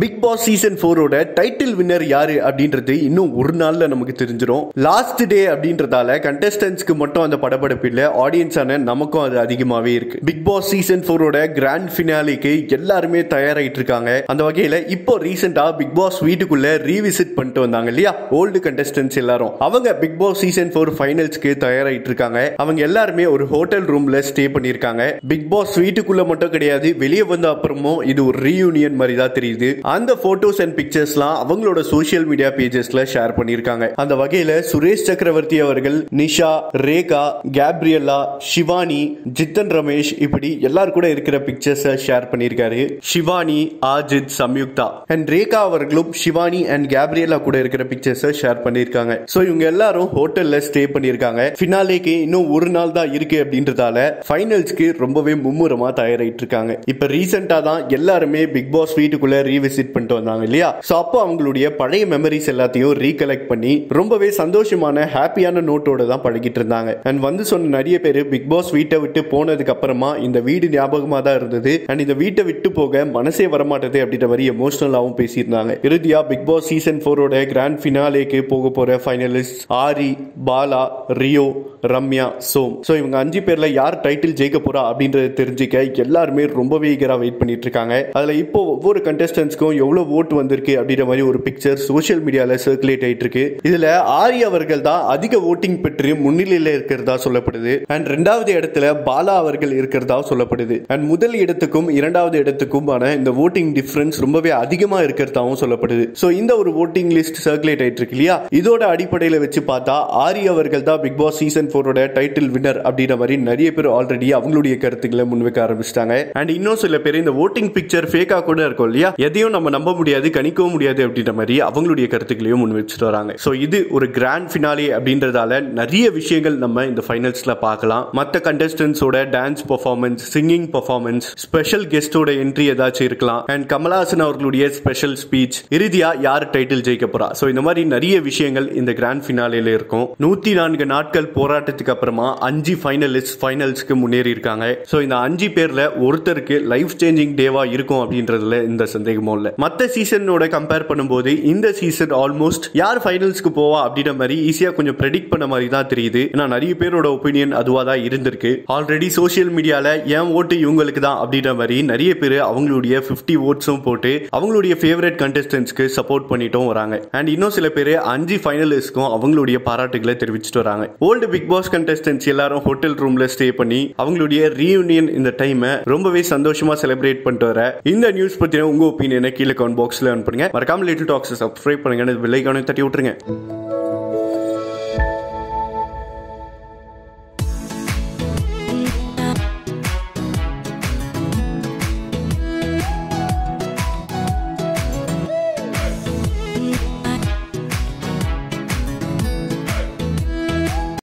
big Boss season ஃபோரோட title winner யாரு அப்படின்றது இன்னும் ஒரு நாள்ல நமக்கு தெரிஞ்சிடும் லாஸ்ட் டே அப்படின்றதால கண்டஸ்டன்ஸ்க்கு மட்டும் அந்த படபடப்பு இல்ல ஆடியன்ஸான நமக்கும் அது அதிகமாவே இருக்கு பிக் பாஸ் சீசன் ஃபோரோட கிராண்ட் ஃபினாலிக்கு எல்லாருமே தயாராயிட்டு இருக்காங்க அந்த வகையில இப்போ ரீசெண்டா பிக் பாஸ் வீட்டுக்குள்ள ரீவிசிட் பண்ணிட்டு வந்தாங்க இல்லையா ஓல்டு கண்டஸ்டன்ஸ் எல்லாரும் அவங்க பிக் பாஸ் சீசன் ஃபோர் ஃபைனல்ஸ்க்கு தயாராயிட்டு இருக்காங்க அவங்க எல்லாருமே ஒரு ஹோட்டல் ரூம்ல ஸ்டே பண்ணிருக்காங்க பிக் பாஸ் வீட்டுக்குள்ள மட்டும் கிடையாது வெளியே வந்த அப்புறமும் இது ஒரு ரீயூனியன் மாதிரி தான் தெரியுது அந்த போட்டோஸ் அண்ட் பிக்சர்ஸ்லாம் அவங்களோட சோஷியல் மீடியா பேஜஸ்ல ஷேர் பண்ணிருக்காங்க அந்த வகையில சுரேஷ் சக்கரவர்த்தி அவர்கள் நிஷா ரேகா கேப்ரியல்லா சிவானி ஜித்தன் ரமேஷ் இப்படி எல்லாரும் கூட இருக்கிற பிக்சர்ஸ் ஷேர் பண்ணிருக்காரு சிவானி ஆஜித் சம்யுக்தா அண்ட் ரேகா அவர்களும் சிவானி அண்ட் கேப்ரியலா கூட இருக்கிற பிக்சர்ஸ் ஷேர் பண்ணிருக்காங்க சோ இவங்க எல்லாரும் ஹோட்டல்ல ஸ்டே பண்ணிருக்காங்க ஃபினாலேக்கு இன்னும் ஒரு நாள் தான் இருக்கு அப்படின்றதால ஃபைனல்ஸ்க்கு ரொம்பவே மும்முரமா தயாராயிட்டு இருக்காங்க இப்ப ரீசெண்டா தான் எல்லாருமே பிக் பாஸ் வீட்டுக்குள்ள ரீவிசிட் பண்ணிட்டு வந்தாங்க இல்லையா சோ அப்போ அவங்களுடைய பழைய மெமரிஸ் எல்லாத்தையும் ரீகலெக்ட் பண்ணி ரொம்பவே சந்தோஷமான ஹாப்பியான நோட்டோட தான் பழகிட்டு இருந்தாங்க அண்ட் வந்து சொன்ன நிறைய பேர் பிக் பாஸ் வீட்டை விட்டு போனதுக்கு அப்புறமா இந்த வீடு ஞாபகமா தான் இருந்தது அண்ட் இந்த வீட்டை விட்டு போக மனசே வரமாட்டது அப்படின்ற மாதிரி எமோஷனலாவும் பேசியிருந்தாங்க இறுதியா பிக் பாஸ் சீசன் போரோட கிராண்ட் ஃபினாலேக்கு போக போற finalist Aari Bala Rio Ramya Som so இவங்க அஞ்சு பேர்ல யார் டைட்டில் ஜெயிக்க போறா அப்படின்றத தெரிஞ்சுக்க எல்லாருமே ரொம்பவே ஈகரா வெயிட் பண்ணிட்டு இருக்காங்க அதுல இப்போ ஒவ்வொரு கண்டஸ்டன்ஸ்க்கும் எவ்வளவு ஓட்டு வந்திருக்கு அப்படின்ற மாதிரி ஒரு பிக்சர் சோஷியல் மீடியால சர்க்குலேட் ஆயிட்டு இருக்கு இதுல ஆரி அவர்கள் தான் அதிக ஓட்டிங் பெற்று முன்னிலையில இருக்கிறதா சொல்லப்படுது அண்ட் ரெண்டாவது இடத்துல பாலா அவர்கள் இருக்கிறதா சொல்லப்படுது அண்ட் முதல் இடத்துக்கும் இரண்டாவது இடத்துக்குமான இந்த ஓட்டிங் டிஃபரன்ஸ் ரொம்பவே அதிகமா இருக்கிறதாவும் சொல்லப்படுது ஸோ இந்த ஒரு ஓட்டிங் லிஸ்ட் சர்க்குலேட் ஆயிட்டு இருக்கு இல்லையா இதோட அடிப்படையில வச்சு பார்த்தா ஆரி அவர்கள் தான் பிக் பாஸ் சீசன் ஃபோரோட டைட்டில் வின்னர் அப்படின்ற மாதிரி நிறைய பேர் ஆல்ரெடி அவங்களுடைய கருத்துக்களை முன்வைக்க ஆரம்பிச்சிட்டாங்க அண்ட் இன்னும் சில பேர் இந்த ஓட்டிங் பிக்சர் ஃபேக்கா கூட இருக்கும் இல்லையா எதையும் நம்ம நம்ப முடியாது கணிக்கவும் முடியாது அப்படின்ற மாதிரி அவங்களுடைய கருத்துக்களையும் முன் வச்சுட்டு வராங்க ஸோ இது ஒரு கிராண்ட் ஃபினாலே அப்படின்றதால நிறைய விஷயங்கள் நம்ம இந்த ஃபைனல்ஸ்ல பார்க்கலாம் மற்ற கண்டஸ்டன்ஸோட dance performance singing performance special கெஸ்டோட என்ட்ரி ஏதாச்சும் இருக்கலாம் அண்ட் கமலஹாசன் அவர்களுடைய ஸ்பெஷல் ஸ்பீச் இறுதியா யார் டைட்டில் ஜெயிக்க போறா ஸோ இந்த மாதிரி நிறைய விஷயங்கள் இந்த கிராண்ட் ஃபினாலேல இருக்கும் நூத்தி நான்கு நாட்கள் போராட்டத்துக்கு அப்புறமா அஞ்சு ஃபைனலிஸ்ட் ஃபைனல்ஸ்க்கு முன்னேறி இருக்காங்க ஸோ இந்த அஞ்சு பேர்ல ஒருத்தருக்கு லைஃப் சேஞ்சிங் டேவா இருக்கும் அப்படின்றதுல இந்த சந்தேகமும் இல்லை மற்ற சீசனோட கம்பேர் பண்ணும்போது இந்த சீசன் ஆல்மோஸ்ட் யார் ஃபைனல்ஸ்க்கு போவா அப்படின்ற மாதிரி ஈஸியா கொஞ்சம் ப்ரெடிக்ட் பண்ண மாதிரி தான் தெரியுது ஏன்னா நிறைய பேரோட ஒப்பீனியன் அதுவா தான் இருந்திருக்கு ஆல்ரெடி சோஷியல் மீடியால ஏன் ஓட்டு இவங்களுக்கு தான் அப்படின்ற மாதிரி நிறைய பேர் அவங்களுடைய ஃபிஃப்டி ஓட்ஸும் போட்டு அவங்களுடைய ஃபேவரட் கண்டஸ்டன்ஸ்க்கு சப்போர்ட் பண்ணிட்டும் வராங்க அண்ட் இன்னும் சில பேர் அஞ்சு ஃபைனலிஸ்ட்க்கும் அவங்களுடைய பாராட்டுகளை தெரிவிச்சிட்டு வராங்க ஓல்டு பிக் பாஸ் கண்டஸ்டன்ஸ் எல்லாரும் ஹோட்டல் ரூம்ல ஸ்டே பண்ணி அவங்களுடைய ரீயூனியன் இந்த டைமை ரொம்பவே சந்தோஷமா செலிப்ரேட் பண்ணிட்டு வர இந்த நியூஸ் பத்தின உங்க ஒப்பீனியனை கீழே கமெண்ட் பாக்ஸ்ல அனுப்புங்க மறக்காம லிட்டில் டாக்ஸ் சப்ஸ்கிரைப் பண்ணுங்க வில்லைக்கான தட்டி விட்டுருங்க